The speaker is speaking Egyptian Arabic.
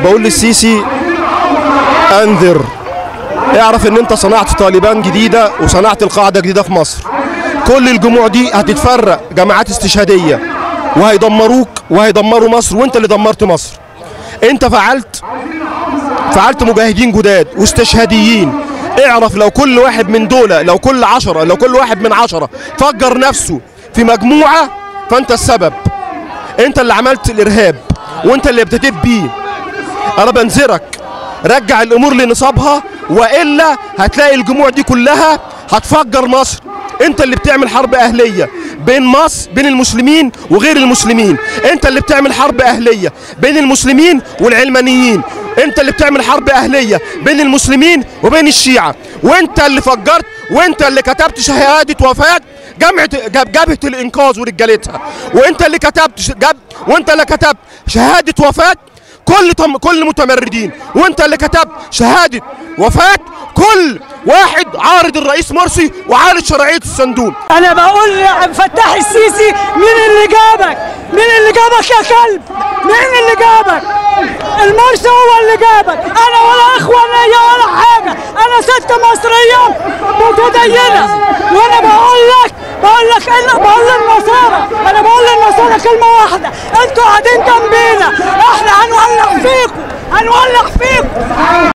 بقول للسيسي انذر اعرف ان انت صنعت طالبان جديده وصنعت القاعده جديده في مصر كل الجموع دي هتتفرق جماعات استشهاديه وهيدمروك وهيدمروا مصر وانت اللي دمرت مصر انت فعلت فعلت مجاهدين جداد واستشهاديين اعرف لو كل واحد من دول لو كل عشرة لو كل واحد من عشرة فجر نفسه في مجموعة فانت السبب انت اللي عملت الارهاب وانت اللي ابتديت بيه انا بنذرك رجع الامور لنصابها والا هتلاقي الجموع دي كلها هتفجر مصر انت اللي بتعمل حرب اهليه بين مصر بين المسلمين وغير المسلمين انت اللي بتعمل حرب اهليه بين المسلمين والعلمانيين انت اللي بتعمل حرب اهليه بين المسلمين وبين الشيعه وانت اللي فجرت وانت اللي كتبت شهاده وفاه جامعه جب- جبهه الانقاذ ورجالتها وانت اللي كتبت ش- جب وانت اللي كتبت شهاده وفاه كل تم كل المتمردين وانت اللي كتبت شهاده وفاه كل واحد عارض الرئيس مرسي وعارض شرعيه الصندوق انا بقول لعبد الفتاح السيسي مين اللي جابك مين اللي جابك يا كلب مين اللي جابك المرسي هو اللي جابك انا ولا اخوه ليا ولا حاجه انا ست مصريه متدينه وانا بقول لك بقول لك إلا بقول للنصارى انا بقول للنصارى كلمه واحده انتوا قاعدين جنبينا احنا هنولع فيكم هنولع فيكم